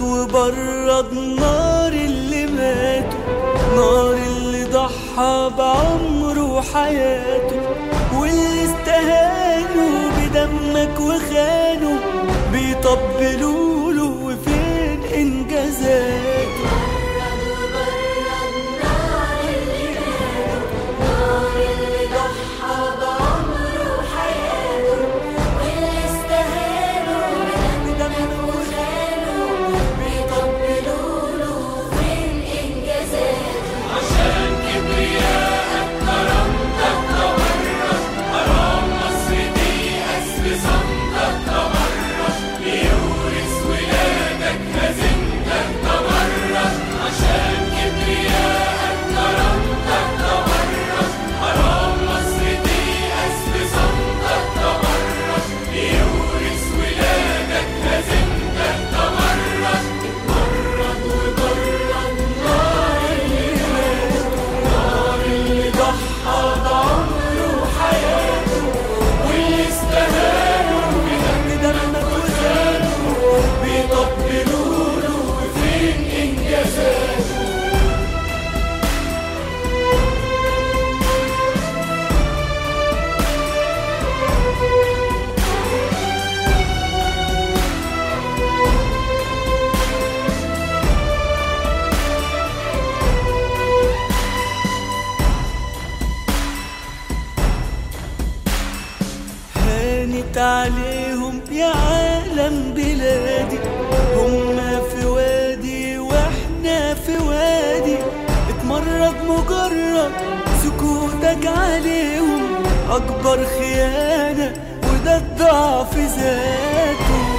مرض وبرد نار اللي ماتوا نار اللي ضحى بعمره وحياته واللي استهانوا بدمك وخانوا بيطبلوا له وفين انجازاته بدمك وخانوا بيطبلوا له فين انجازاته عشان كبرياءك كرامتك تبرك حرام مصر دي أسر صمتك تبرك ليورث ولادك هزيمتك تبرك عشان كبرياءك كرامتك تبرك حرام مصر دي أسر صمتك تبرك ليورث ولادك هزيمتك تبرك مرض وبرد نار اللي ضحى بعمره وحياته واللي استهانوا بدمك وخانوا بيطبلوا له وفين انجازاته هانت عليهم يا عالم بلادي هما في وادي واحنا في وادي اتمرد مجرد سكوتك عليهم اكبر خيانة وده الضعف ذاته